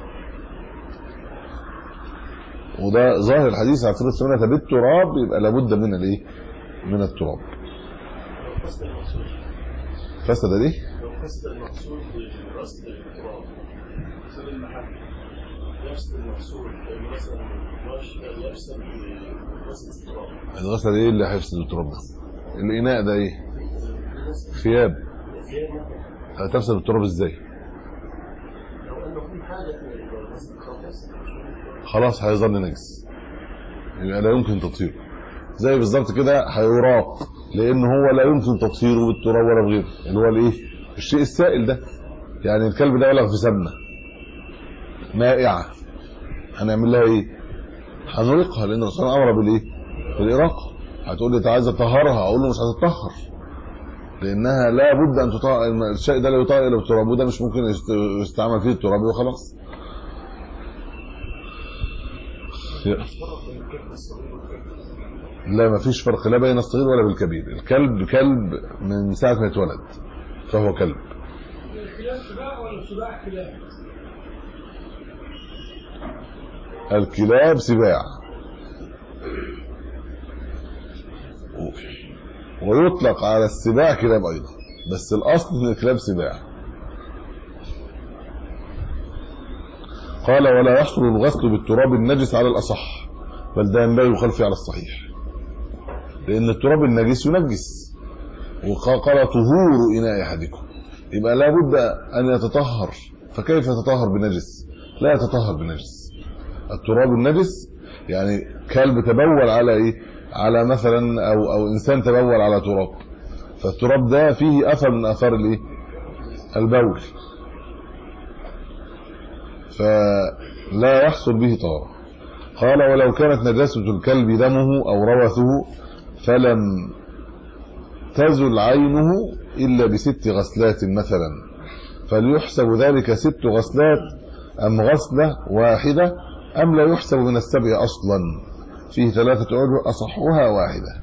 وده ظاهر الحديث عن سنة السنة بالتراب يبقى لابد من الايه من التراب فسد المقصود فسد دي لو فسد المقصود برصد التراب فسد المحل يفسد المقصود لأنه مثلا مش يفسد بفسد التراب الغسل ايه اللي هيفسد التراب ده الاناء ده ايه ثياب زيادة هتفسد التراب ازاي لو أنه في حاجة في فسد التراب يفسد خلاص هيظل نجس يبقى لا يمكن تطهيره زي بالظبط كده هيراق لان هو لا يمكن تطهيره بالتراب ولا بغيره اللي هو الايه الشيء السائل ده يعني الكلب ده ولغ في سمنه مائعه هنعمل لها ايه هنريقها لان الرسول امر بالايه بالاراقه هتقول لي انت عايز اطهرها اقول له مش هتطهر لانها لا بد ان تطهر الشيء ده لا يطهر الا بالتراب وده مش ممكن يست- يستعمل فيه التراب وخلاص لا ما فيش فرق لا بين الصغير ولا بالكبير الكلب كلب من ساعة ما يتولد فهو كلب الكلاب سباع ولا سباع كلاب؟ الكلاب سباع ويطلق على السباع كلاب ايضا بس الاصل ان الكلاب سباع قال ولا يحصل الغسل بالتراب النجس على الاصح بل ده ينبغي الخلف على الصحيح لان التراب النجس ينجس وقال طهور اناء احدكم يبقى لابد ان يتطهر فكيف يتطهر بنجس لا يتطهر بنجس التراب النجس يعني كلب تبول على ايه على مثلا او او انسان تبول على تراب فالتراب ده فيه اثر من اثار الايه البول فلا يحصل به طهارة قال ولو كانت نجاسة الكلب دمه او روثه فلم تزل عينه الا بست غسلات مثلا فليحسب ذلك ست غسلات ام غسلة واحدة ام لا يحسب من السبع اصلا فيه ثلاثة اوجه اصحها واحدة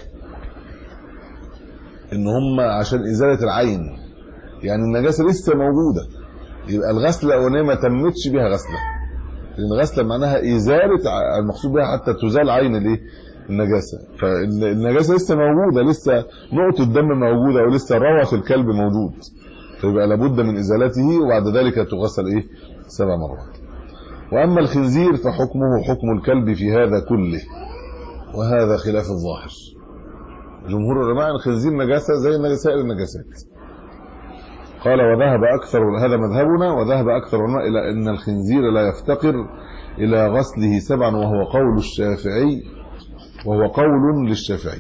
ان هم عشان ازالة العين يعني النجاسة لسه موجودة يبقى الغسلة الاولانية ما تمتش بها غسلة لان الغسلة معناها ازالة ع- المقصود بها حتى تزال عين الايه النجاسة فالنجاسة لسه موجودة لسه نقطة دم موجودة ولسه روث الكلب موجود فيبقى لابد من ازالته وبعد ذلك تغسل ايه سبع مرات واما الخنزير فحكمه حكم الكلب في هذا كله وهذا خلاف الظاهر جمهور العلماء الخنزير نجاسة زي النج- سائر النجاسات قال وذهب أكثر هذا مذهبنا وذهب أكثر العلماء إلى أن الخنزير لا يفتقر إلى غسله سبعا وهو قول الشافعي وهو قول للشافعي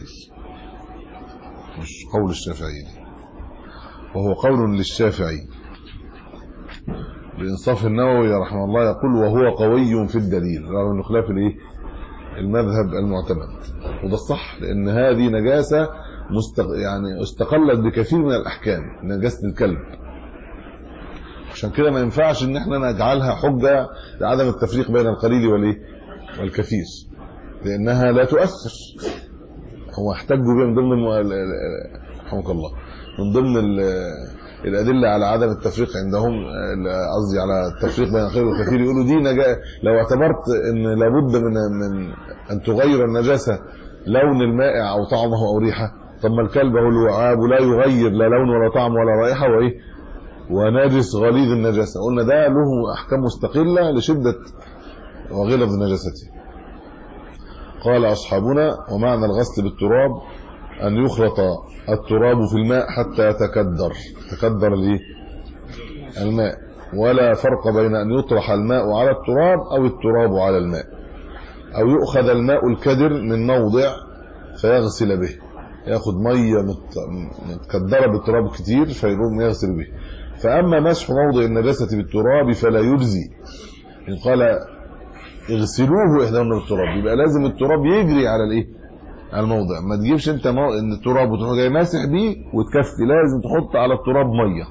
مش قول الشافعي وهو قول للشافعي بإنصاف النووي رحمه الله يقول وهو قوي في الدليل رغم انه خلاف الايه المذهب المعتمد وده الصح لان هذه نجاسه مستق... يعني استقلت بكثير من الاحكام نجاسه الكلب عشان كده ما ينفعش ان احنا نجعلها حجه لعدم التفريق بين القليل والايه والكثير لانها لا تؤثر هو احتجوا بها من ضمن الم... ال- ال- رحمك الله من ضمن ال- الادله على عدم التفريق عندهم ال- قصدي على التفريق بين القليل والكثير يقولوا دي نجا لو اعتبرت ان لابد من من ان تغير النجاسه لون المائع او طعمه او ريحه طب ما الكلب هو الوعاب لا يغير لا لون ولا طعم ولا رائحه وايه ونجس غليظ النجاسه قلنا ده له احكام مستقله لشده وغلظ نجاسته قال اصحابنا ومعنى الغسل بالتراب ان يخلط التراب في الماء حتى يتكدر تكدر الايه الماء ولا فرق بين ان يطرح الماء على التراب او التراب على الماء او يؤخذ الماء الكدر من موضع فيغسل به ياخد ميه مت- متكدره بالتراب كتير فيقوم يغسل به فاما مسح موضع النجاسه بالتراب فلا يجزي ان قال اغسلوه احداهن بالتراب يبقى لازم التراب يجري على الايه على الموضع ما تجيبش انت مو... ان التراب وتروح جاي ماسح بيه وتكفي لازم تحط على التراب ميه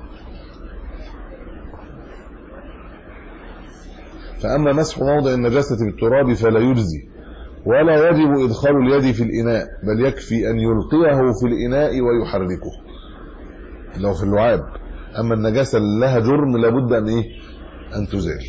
فاما مسح موضع النجاسه بالتراب فلا يجزي ولا يجب ادخال اليد في الاناء بل يكفي ان يلقيه في الاناء ويحركه لو في اللعاب اما النجاسه اللي لها جرم لابد ان ايه ان تزال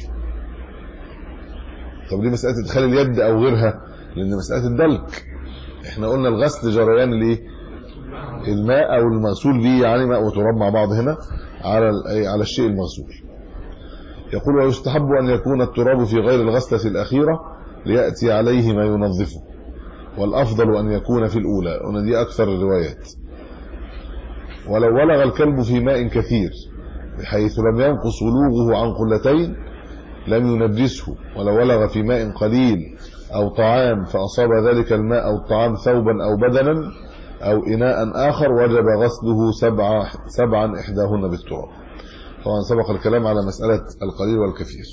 طب دي مساله ادخال اليد او غيرها لان مساله الدلك احنا قلنا الغسل جريان الايه الماء او المغسول به يعني ماء وتراب مع بعض هنا على ال- أي على الشيء المغسول يقول ويستحب ان يكون التراب في غير الغسله الاخيره لياتي عليه ما ينظفه والافضل ان يكون في الاولى وان دي اكثر الروايات ولو ولغ الكلب في ماء كثير بحيث لم ينقص ولوغه عن قلتين لم ينجسه ولو ولغ في ماء قليل أو طعام فأصاب ذلك الماء أو الطعام ثوبا أو بدنا أو إناء آخر وجب غسله سبع سبعا إحداهن بالتراب طبعا سبق الكلام على مسألة القليل والكثير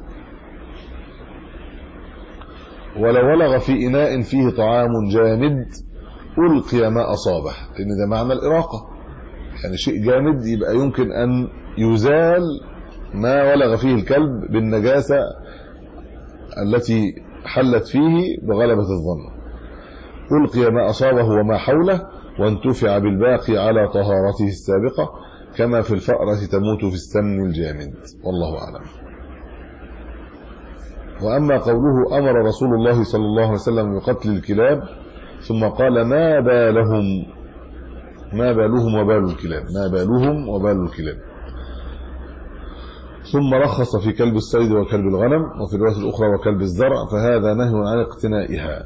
ولو ولغ في إناء فيه طعام جامد ألقي ما أصابه لأن ده معنى الإراقة يعني شيء جامد يبقى يمكن أن يزال ما ولغ فيه الكلب بالنجاسة التي حلت فيه بغلبة الظن ألقي ما أصابه وما حوله وانتفع بالباقي على طهارته السابقة كما في الفأرة تموت في السمن الجامد والله أعلم وأما قوله أمر رسول الله صلى الله عليه وسلم بقتل الكلاب ثم قال ما بالهم ما بالهم وبال الكلاب ما بالهم وبال الكلاب ثم رخص في كلب الصيد وكلب الغنم وفي الرواية الأخرى وكلب الزرع فهذا نهي عن اقتنائها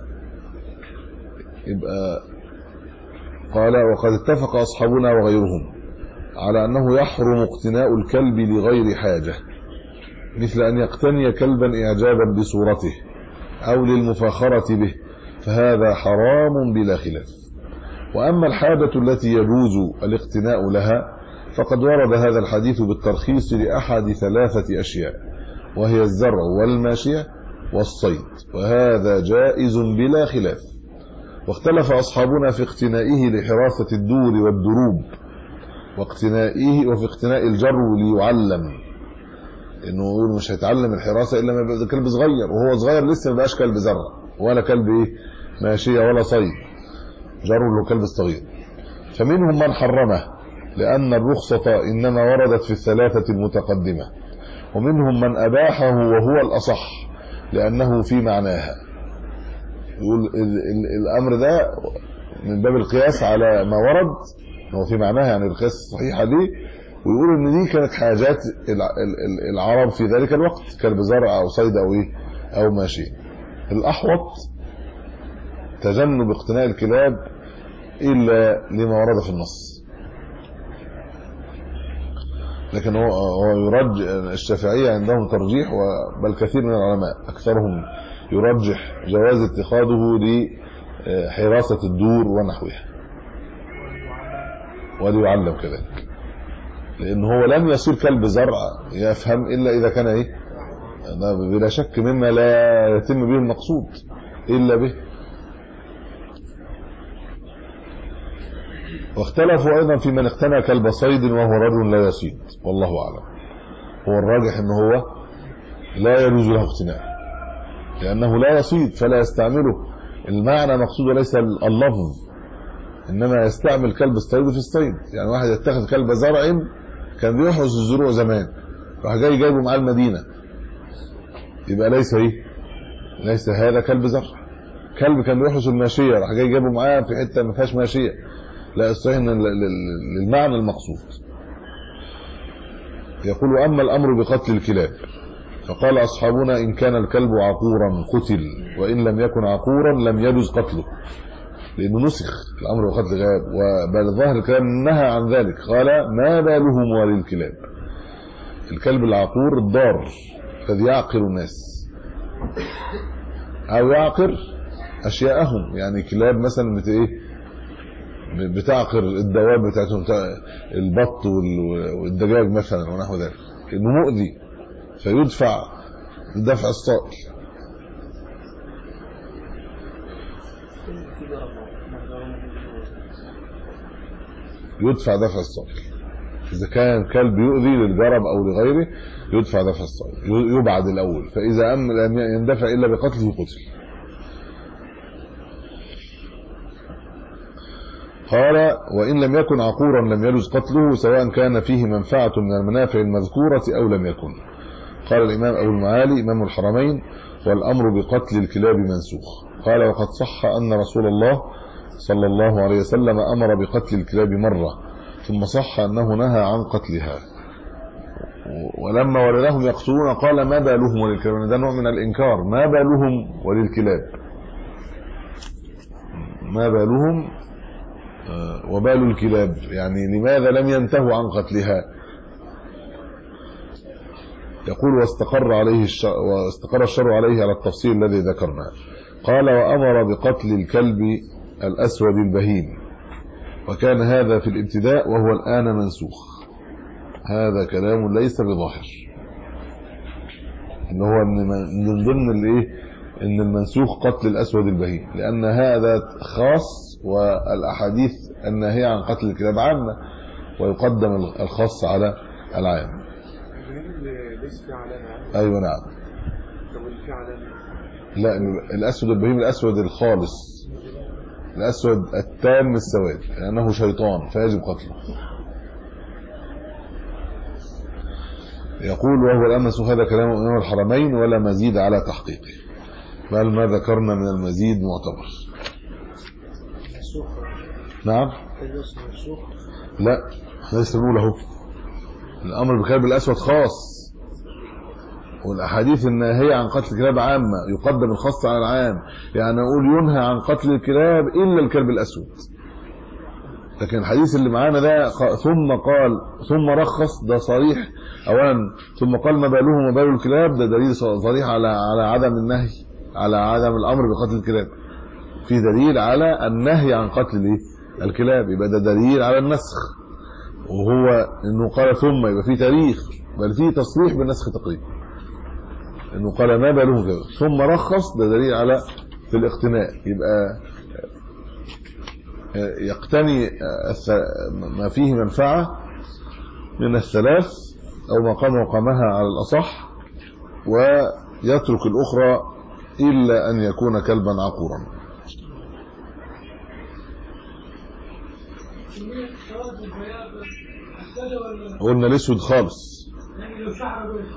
يبقى قال وقد اتفق أصحابنا وغيرهم على أنه يحرم اقتناء الكلب لغير حاجة مثل أن يقتني كلبا إعجابا بصورته أو للمفاخرة به فهذا حرام بلا خلاف وأما الحاجة التي يجوز الاقتناء لها فقد ورد هذا الحديث بالترخيص لأحد ثلاثة أشياء وهي الزرع والماشية والصيد وهذا جائز بلا خلاف واختلف أصحابنا في اقتنائه لحراسة الدور والدروب واقتنائه وفي اقتناء الجرو ليعلم انه يقول مش هيتعلم الحراسه الا لما يبقى كلب صغير وهو صغير لسه ما بقاش كلب زرع ولا كلب ايه ماشيه ولا صيد جرو له كلب صغير فمنهم من حرمه لان الرخصه انما وردت في الثلاثه المتقدمه ومنهم من اباحه وهو الاصح لانه في معناها يقول ال ال الامر ده من باب القياس على ما ورد هو في معناها يعني القياس الصحيحه دي ويقول ان دي كانت حاجات العرب في ذلك الوقت كلب زرع او صيد او ايه او ماشي الاحوط تجنب اقتناء الكلاب الا لما ورد في النص لكن هو هو يرجح الشافعيه عندهم ترجيح بل كثير من العلماء اكثرهم يرجح جواز اتخاذه لحراسه الدور ونحوها وليعلم كذلك لان هو لم يصير كلب زرع يفهم الا اذا كان ايه بلا شك مما لا يتم به المقصود الا به واختلفوا ايضا في من اقتنى كلب صيد وهو رجل لا يصيد والله اعلم هو الراجح ان هو لا يجوز له اقتناء لانه لا يصيد فلا يستعمله المعنى مقصود وليس اللفظ انما يستعمل كلب الصيد في الصيد يعني واحد يتخذ كلب زرع كان بيحرس الزروع زمان راح جاي جايبه معاه المدينه يبقى ليس ايه ليس هذا كلب زرع كلب كان بيحرس الماشيه راح جاي جايبه معاه في حته ما فيهاش ماشيه لا الصحيح ان للمعنى المقصود يقول اما الامر بقتل الكلاب فقال اصحابنا ان كان الكلب عقورا قتل وان لم يكن عقورا لم يجوز قتله لانه نسخ الامر بقتل الغاب وبل ظاهر الكلام نهى عن ذلك قال ما بالهم وللكلاب الكلب العقور الضار الذي يعقر الناس او يعقر اشياءهم يعني كلاب مثلا بت ايه بتعقر الدواب بتاعتهم البط والدجاج مثلا ونحو ذلك انه مؤذي فيدفع دفع الصائل يدفع دفع الصائل اذا كان كلب يؤذي للجرب او لغيره يدفع دفع الصائل يبعد الاول فاذا أم لم يندفع الا بقتله قتل قال وإن لم يكن عقورا لم يجوز قتله سواء كان فيه منفعة من المنافع المذكورة أو لم يكن قال الإمام أبو المعالي إمام الحرمين والأمر بقتل الكلاب منسوخ قال وقد صح أن رسول الله صلى الله عليه وسلم أمر بقتل الكلاب مرة ثم صح أنه نهى عن قتلها ولما ولدهم يقتلون قال ما بالهم وللكلاب ده نوع من الإنكار ما بالهم وللكلاب ما بالهم وبال الكلاب يعني لماذا لم ينتهوا عن قتلها يقول واستقر عليه الشر واستقر الشر عليه على التفصيل الذي ذكرناه قال وأمر بقتل الكلب الأسود البهيم وكان هذا في الابتداء وهو الآن منسوخ هذا كلام ليس بظاهر ان هو من ضمن الايه ان المنسوخ قتل الاسود البهيم لان هذا خاص والاحاديث الناهيه عن قتل الكلاب عامه ويقدم الخاص على العام ليس في علامه ايوه نعم طب اللي في علامه لا الاسود البهيم الاسود الخالص الاسود التام السواد لانه شيطان فيجب قتله يقول وهو الان منسوخ هذا كلام امام الحرمين ولا مزيد على تحقيقه بل ما ذكرنا من المزيد معتبر منسوخ نعم النص منسوخ لا ليس نقول اهو الامر بالكلب الاسود خاص والاحاديث الناهيه عن قتل الكلاب عامه يقدم الخاص على العام يعني اقول ينهى عن قتل الكلاب الا الكلب الاسود لكن الحديث اللي معانا ده ثم قال ثم رخص ده صريح اولا ثم قال ما بالهم وبال الكلاب ده دليل صريح على على عدم النهي على عدم الامر بقتل الكلاب في دليل على النهي عن قتل الايه الكلاب يبقى ده دليل على النسخ وهو انه قال ثم يبقى في تاريخ بل في تصريح بالنسخ تقريبا انه قال ما بالهم كده ثم رخص ده دليل على في الاقتناء يبقى يقتني ما فيه منفعه من الثلاث او ما قام وقامها على الاصح ويترك الاخرى الا ان يكون كلبا عقورا سواد البياض السنة ولا قلنا الاسود خالص يعني لو شعر بس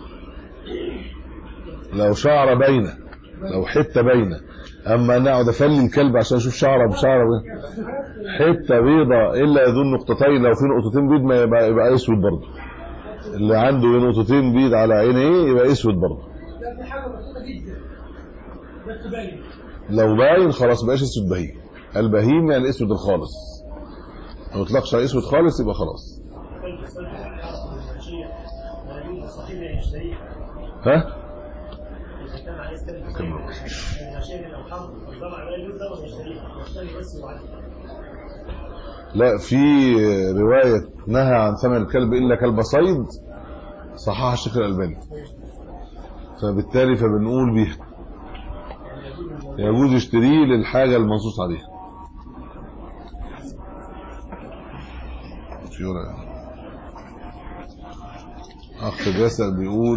لو شعر باينه لو حته باينه اما انا اقعد افلي الكلب عشان اشوف شعره بشعره حته بيضه الا يدون نقطتين لو في نقطتين بيض ما يبقى, يبقى اسود برضه اللي عنده نقطتين بيض على عينيه يبقى اسود برضه لا في حاجة بسيطة جدا بس باين لو باين خلاص بقاش اسود بهيم البهيم يعني الاسود الخالص ما يطلقش على اسود خالص يبقى خلاص كلب الصيد الماشية لا يجوز صاحبه يشتريه ها إذا كان عايز كلب كمل. الماشية أو حرب الزرع لا يجوز ده ويشتريه يشتري بس وعليه لا في روايه نهى عن ثمن الكلب الا كلب صيد صححها الشيخ الالباني فبالتالي فبنقول بيها يجوز يشتريه للحاجه المنصوص عليها في ورقه اخ بيسأل بيقول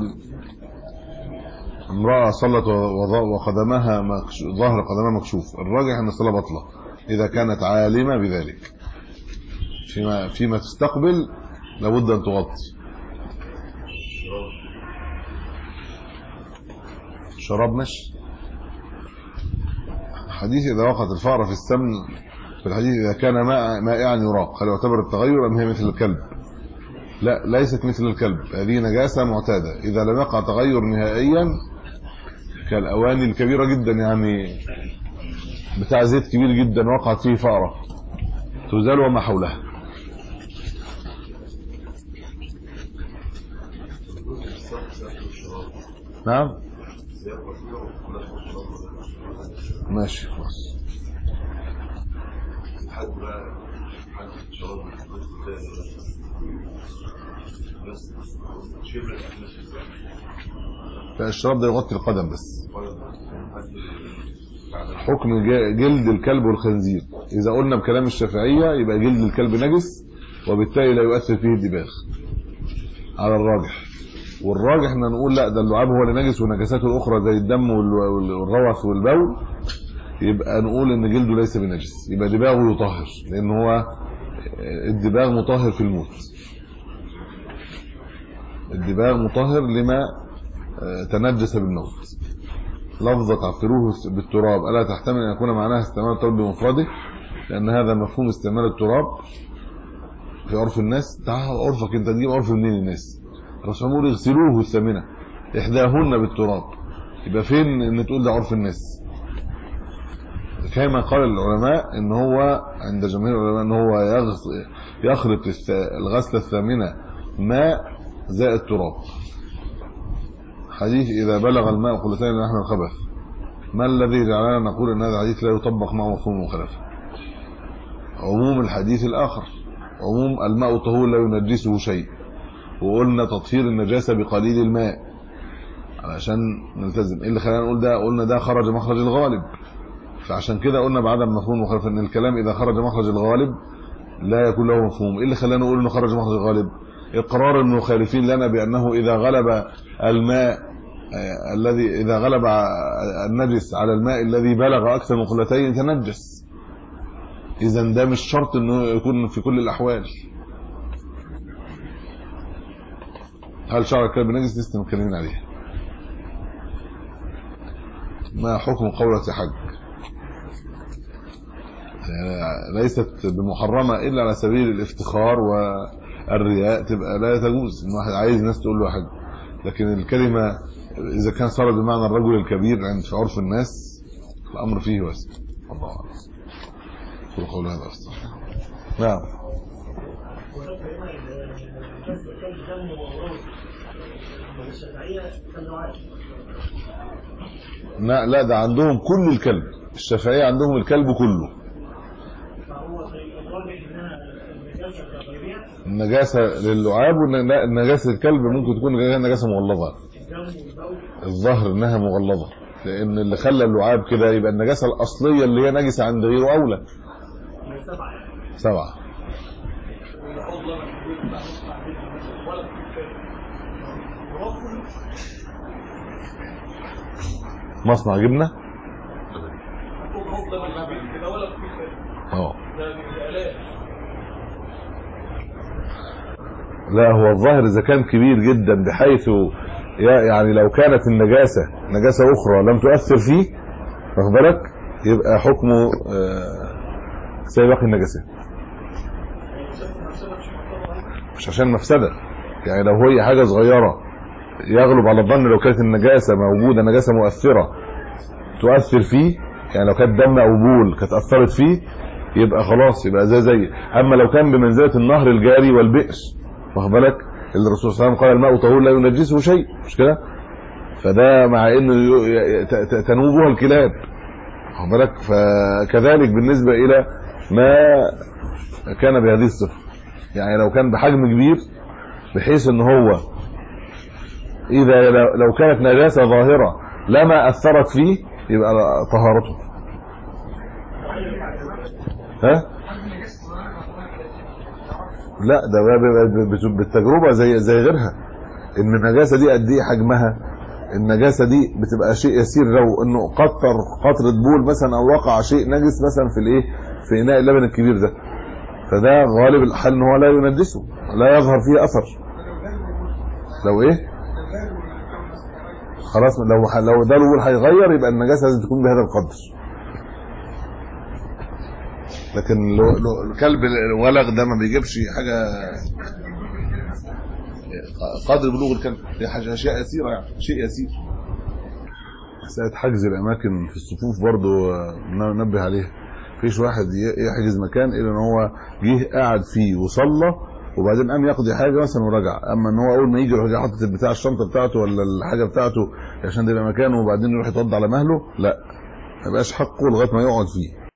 امرأة صلت وض- وقدمها مكش... ظهر قدمها مكشوف الراجح ان الصلاة بطلة اذا كانت عالمة بذلك فيما فيما تستقبل لابد ان تغطي شراب مش حديث اذا وقعت الفأرة في السمن في الحديث اذا كان ماء مائعا يراق هل يعتبر التغير ام هي مثل الكلب لا ليست مثل الكلب هذه نجاسة معتادة إذا لم يقع تغير نهائيا كالأواني الكبيرة جدا يعني بتاع زيت كبير جدا وقعت فيه فأرة تزال وما حولها نعم ماشي خلاص حد بقى حد شراب بس شبه الأحمس لا الشراب ده يغطي القدم بس حكم ج- جلد الكلب والخنزير إذا قلنا بكلام الشافعية يبقى جلد الكلب نجس وبالتالي لا يؤثر فيه الدباغ على الراجح والراجح ان نقول لا ده اللعاب هو اللي نجس ونجاساته الاخرى زي الدم وال- وال- والروث والبول يبقى نقول ان جلده ليس بنجس يبقى دباغه يطهر لان هو الدباغ مطهر في الموت الدباغ مطهر لما آه، تنجس بالموت لفظة عفروه بالتراب ألا تحتمل أن يكون معناها استعمال التراب بمفرده لأن هذا مفهوم استعمال التراب في عرف الناس تعال عرفك أنت تجيب عرف منين الناس الرسول يقول اغسلوه الثامنة إحداهن بالتراب يبقى فين إن تقول ده عرف الناس كما قال العلماء ان هو عند جماهير العلماء ان هو يغس- يخلط الث- الغسله الثامنه ماء زائد تراب حديث اذا بلغ الماء قلتين نحن الخبث ما الذي جعلنا نقول ان هذا الحديث لا يطبق مع مفهوم المخالفه عموم الحديث الاخر عموم الماء طهور لا ينجسه شيء وقلنا تطهير النجاسه بقليل الماء علشان نلتزم ايه اللي خلانا نقول ده قلنا ده خرج مخرج الغالب فعشان كده قلنا بعدم مفهوم المخالفه ان الكلام اذا خرج مخرج الغالب لا يكون له مفهوم ايه اللي خلانا نقول انه خرج مخرج الغالب اقرار المخالفين لنا بانه اذا غلب الماء آه، الذي اذا غلب ع- النجس على الماء الذي بلغ اكثر من قلتين تنجس اذا ده مش شرط انه يكون في كل الاحوال هل شعر الكلب نجس لسه متكلمين عليها ما حكم قولة حج يعني ليست بمحرمة إلا على سبيل الافتخار والرياء تبقى لا تجوز إن واحد عايز الناس تقول له حج لكن الكلمة إذا كان صار بمعنى الرجل الكبير عند في عرف الناس الأمر فيه واسع الله أعلم قول قول هذا أستغفر نعم وده تقريبا الكسب الكلب دم وغروض الشافعية كان دعاء لا لا ده عندهم كل الكلب الشافعية عندهم الكلب كله فهو الراجح انها النجاسة الغيبية النجاسة للعاب والنجاسة الكلب ممكن تكون نجاسة مغلظة الدم والبول الظهر انها مغلظة لان اللي خلى اللعاب كده يبقى النجاسة الاصلية اللي هي نجسة عند غيره اولى من سبعة يعني سبعة والعوض لما تقول بقى نصنع بيت ولا في مصنع جبنة هتقول عوض لما تقول كده ولا في اه ده من الآلاف لا هو الظاهر اذا كان كبير جدا بحيث يا- يعني لو كانت النجاسة نجاسة اخرى لم تؤثر فيه واخد بالك يبقى حكمه آه، زي باقي النجاسات مش عشان مفسدة يعني لو هي حاجة صغيرة يغلب على الظن لو كانت النجاسة موجودة نجاسة مؤثرة تؤثر فيه يعني لو كانت دم او بول كانت اثرت فيه يبقى خلاص يبقى زي زي اما لو كان بمنزله النهر الجاري والبئر واخد بالك اللي الرسول صلى الله عليه وسلم قال الماء طهور لا ينجسه شيء مش كده فده مع انه ي- ي- ت- ت- تنوبها الكلاب واخد بالك فكذلك بالنسبه الى ما كان بهذه الصفه يعني لو كان بحجم كبير بحيث ان هو اذا لو لو كانت نجاسه ظاهره لما اثرت فيه يبقى طهارته ها لا ده بقى بيبقى بت- بالتجربه زي زي غيرها ان النجاسه دي قد ايه حجمها النجاسه دي بتبقى شيء يسير لو انه قطر قطره بول مثلا او وقع شيء نجس مثلا في الايه في اناء اللبن الكبير ده فده غالب الحال ان هو لا ينجسه لا يظهر فيه اثر لو ايه خلاص لو لو ده البول هيغير يبقى النجاسه لازم تكون بهذا القدر لكن لو لو الكلب الولغ ده ما بيجيبش حاجه قدر بلوغ الكلب دي حاجه اشياء يسيره يعني شيء يسير مساله حجز الاماكن في الصفوف برضو آه، ننبه عليها فيش واحد ي- يحجز مكان الا ان هو جه قاعد فيه وصلى وبعدين قام يقضي حاجه مثلا ورجع اما ان هو اول ما يجي يروح جاي حاطط بتاع الشنطه بتاعته ولا الحاجه بتاعته عشان تبقى مكانه وبعدين يروح يتوضى على مهله لا ما يبقاش حقه لغايه ما يقعد فيه